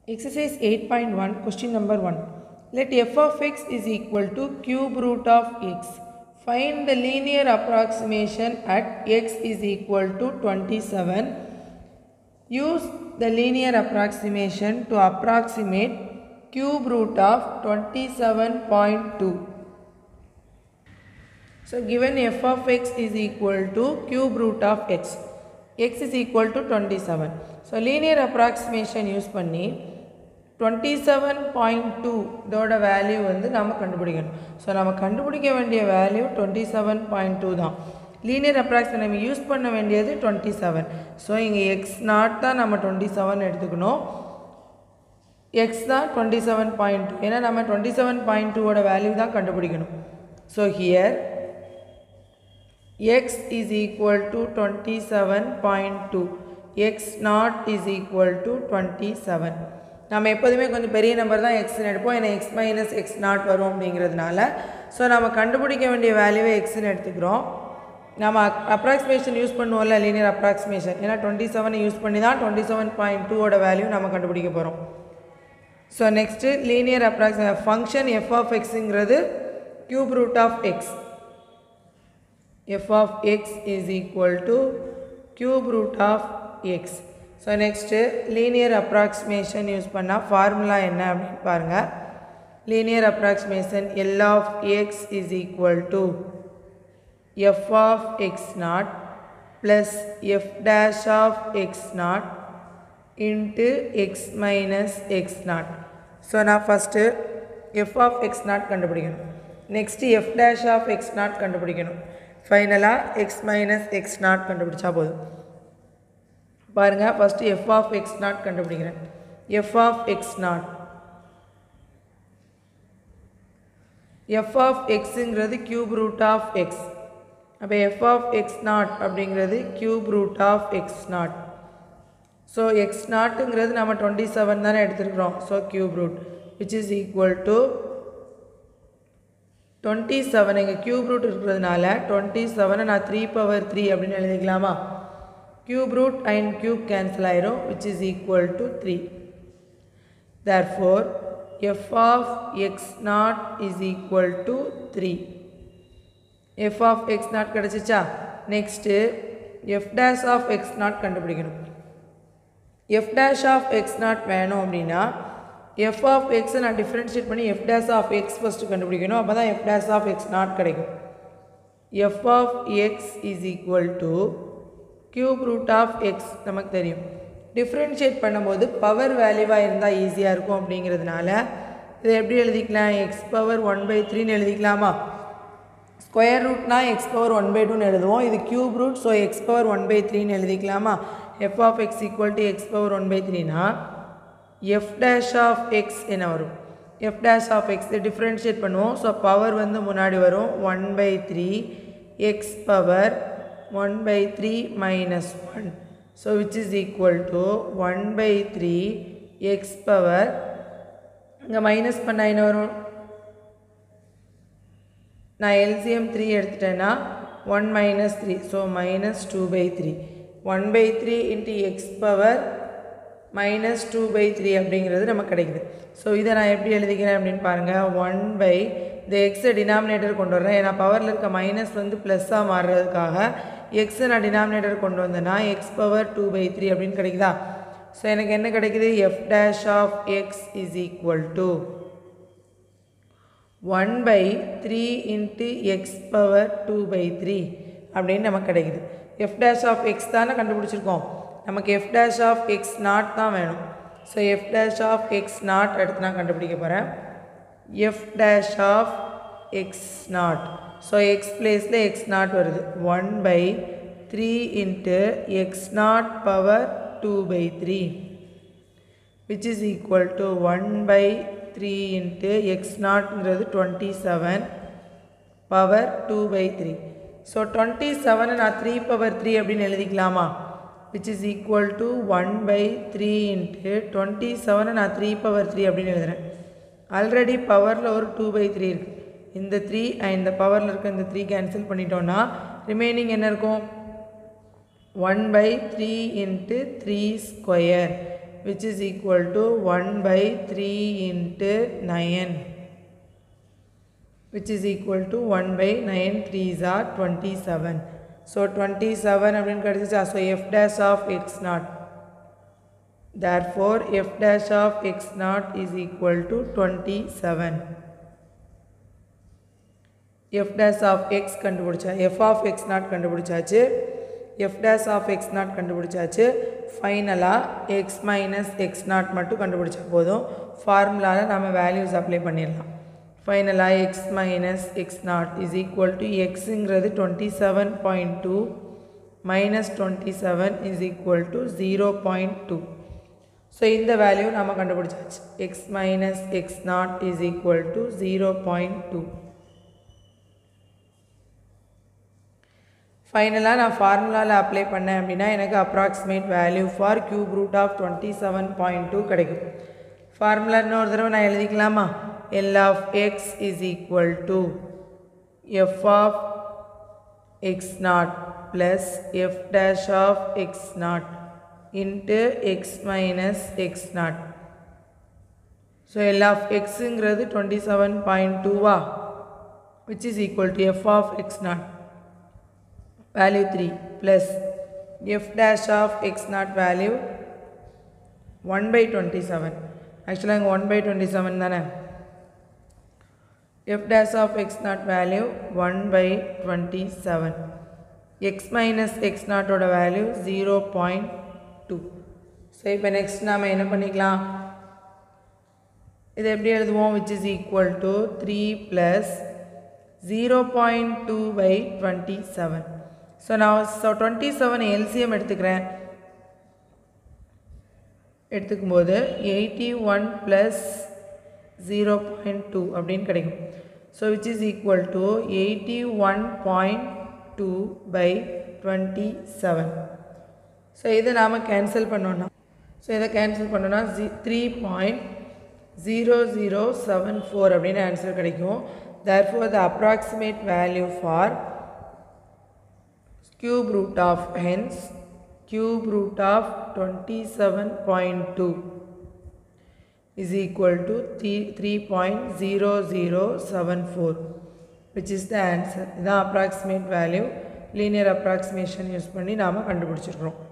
Exercise 8.1, question number 1. Let f of x is equal to cube root of x. Find the linear approximation at x is equal to 27. Use the linear approximation to approximate cube root of 27.2. So given f of x is equal to cube root of x. x is equal to 27. So linear approximation use பண்ணி 27.2 இதோட value வந்து நம்ம கண்டுபிடிக்கணும் so நம்ம கண்டுபிடிக்க வேண்டிய value 27.2 தான் linear approximate நம்ம யூஸ் பண்ண வேண்டியது 27 ஸோ இங்கே எக்ஸ் நாட் தான் நம்ம 27 எடுத்துக்கணும் எக்ஸ் தான் 27.2 ஏன்னா நம்ம 27.2 ஓட வேல்யூ தான் கண்டுபிடிக்கணும் so here x is equal to 27.2 x naught is equal to 27 நம்ம எப்போதுமே கொஞ்சம் பெரிய நம்பர் தான் எக்ஸ்னு எடுப்போம் ஏன்னா எக்ஸ் மைனஸ் எக்ஸ் நாட் வரும் அப்படிங்கிறதுனால ஸோ நம்ம கண்டுபிடிக்க வேண்டிய வேல்யூவை எக்ஸ்னு எடுத்துக்கிறோம் நம்ம அப்ராக்சிமேஷன் யூஸ் பண்ணுவோம்ல லீனியர் அப்ராக்சிமேஷன் ஏன்னா டுவெண்ட்டி செவனை யூஸ் பண்ணி தான் டுவெண்ட்டி செவன் பாயிண்ட் டூவோட வேல்யூ நம்ம கண்டுபிடிக்க போகிறோம் so next linear approximate function f of எக்ஸுங்கிறது cube root of x f of x is equal to cube root of x. So next linear approximation use பண்ணால் formula என்ன அப்படின்னு பாருங்கள் linear approximation L of x is equal to f of x naught plus f dash of x naught into x minus x naught so நான் first f of x naught கண்டுபிடிக்கணும் next f dash of x naught கண்டுபிடிக்கணும் ஃபைனலாக x minus x naught கண்டுபிடிச்சா போதும் பாருங்கள் first f of x naught கண்டுபிடிக்கிறேன் f of x not F of எக்ஸுங்கிறது cube root of x அப்போ எஃப் ஆஃப் எக்ஸ் நாட் அப்படிங்கிறது cube root of x naught so x நாட்டுங்கிறது நம்ம டுவெண்ட்டி செவன் தானே எடுத்துருக்குறோம் so cube root which is equal to twenty seven இங்கே cube root இருக்கிறதுனால twenty செவனை நான் த்ரீ பவர் த்ரீ அப்படின்னு எழுதிக்கலாமா cube root and cube cancel ஆயிரும் which is equal to three therefore f of x naught is equal to three f of x naught கிடச்சிச்சா next f dash of x naught கண்டுபிடிக்கணும் f dash of x naught வேணும் அப்படின்னா f of எக்ஸை நான் differentiate பண்ணி f dash of x first கண்டுபிடிக்கணும் அப்போ தான் f dash of x naught கிடைக்கும் f of x is equal to cube root of x நமக்கு தெரியும் டிஃப்ரென்ஷியேட் பண்ணும்போது பவர் வேல்யூவாக இருந்தால் ஈஸியாக இருக்கும் அப்படிங்கிறதுனால இதை எப்படி எழுதிக்கலாம் எக்ஸ் பவர் ஒன் பை த்ரீன்னு எழுதிக்கலாமா ஸ்கொயர் ரூட்னா எக்ஸ் பவர் ஒன் பை டூன்னு எழுதுவோம் இது cube root so x power one by த்ரீன்னு எழுதிக்கலாமா f of x equal to x power one by த்ரீனா எஃப் டேஷ் ஆஃப் எக்ஸ் என்ன வரும் f dash of x differentiate பண்ணுவோம் ஸோ பவர் வந்து முன்னாடி வரும் one by three x power one by three minus one so which is equal to one by three x power இங்கே minus பண்ண என்ன வரும் நான் எல்சிஎம் த்ரீ எடுத்துட்டேன்னா one minus three so minus two by three one by three into x power minus two by three அப்படிங்கிறது நமக்கு கிடைக்குது so இதை நான் எப்படி எழுதிக்கிறேன் அப்படின்னு பாருங்கள் ஒன் பை இந்த எக்ஸை டினாமினேட்டர் கொண்டு வரேன் ஏன்னா பவரில் இருக்க மைனஸ் வந்து ப்ளஸ்ஸாக மாறுறதுக்காக எக்ஸை நான் டினாமினேட்டர் கொண்டு வந்தேன்னா x power two by three அப்படின்னு கிடைக்குதா ஸோ எனக்கு என்ன கிடைக்குது f dash of x is equal to one by three into x power two by three அப்படின்னு நமக்கு கிடைக்குது எஃப் டேஷ் ஆஃப் எக்ஸ் தானே கண்டுபிடிச்சிருக்கோம் நமக்கு f dash of x naught தான் வேணும் so f dash of x naught எடுத்து நான் கண்டுபிடிக்க போகிறேன் f dash of x naught so x பிளேஸில் எக்ஸ் நாட் வருது one by three into x naught power two by three which is equal to one by three into x நாட்ங்கிறது twenty seven power two by three so twenty செவனை நான் three power three அப்படின்னு எழுதிக்கலாமா which is equal to one by three into twenty செவனை நான் three power three அப்படின்னு எழுதுகிறேன் already பவரில் ஒரு டூ பை த்ரீ இருக்குது இந்த த்ரீ இந்த பவரில் இருக்க இந்த த்ரீ கேன்சல் பண்ணிட்டோன்னா ரிமைனிங் என்ன இருக்கும் one by three into three square which is equal to 1 by 3 into 9 which is equal to 1 by 9 3s are 27 so 27 அப்படின்னு கிடைச்சிச்சா so f dash of x naught therefore f dash of x naught is equal to 27 f dash of x கண்டுபிடிச்சா f of x naught கண்டுபிடிச்சாச்சு f dash of x naught கண்டுபிடிச்சாச்சு ஃபைனலாக x minus x not மட்டும் கண்டுபிடிச்சா போதும் ஃபார்முலாவில் நம்ம values apply பண்ணிடலாம் ஃபைனலாக x minus x naught is equal to எக்ஸுங்கிறது twenty seven point two minus twenty seven is equal to zero point two so இந்த வேல்யூ நம்ம கண்டுபிடிச்சாச்சு x minus x naught is equal to zero point two ஃபைனலாக நான் ஃபார்முலாவில் apply பண்ணேன் அப்படின்னா எனக்கு approximate value for cube root of twenty seven point two கிடைக்கும் ஃபார்முலா இன்னொரு தடவை நான் எழுதிக்கலாமா L of x is equal to f of x naught plus f dash of x naught into x minus x naught so L of எக்ஸுங்கிறது twenty seven point டூவா which is equal to f of x naught value 3 plus f dash of x naught value 1 by 27 actually அங்கே 1 by 27 தானே f dash of x naught value 1 by 27 x minus x naught ஓட value 0.2 so இப்போ next நாம் என்ன பண்ணிக்கலாம் இது எப்படி எழுதுவோம் which is equal to 3 plus 0.2 by 27 so நான் ஸோ டுவெண்ட்டி செவன் எல்சிஎம் எடுத்துக்கிறேன் எடுத்துக்கும்போது eighty one plus zero point two அப்படின்னு கிடைக்கும் so which is equal to eighty one point two by twenty seven so இதை நாம் கேன்சல் பண்ணோன்னா so இதை cancel பண்ணோன்னா ஜி three point zero zero seven four அப்படின்னு ஆன்சர் கிடைக்கும் therefore the approximate value for cube root of hence cube root of 27.2 is equal to 3.0074 which is the answer இதான் approximate value linear approximation use பண்ணி நாம் கண்டுபிடிச்சிருக்கிறோம்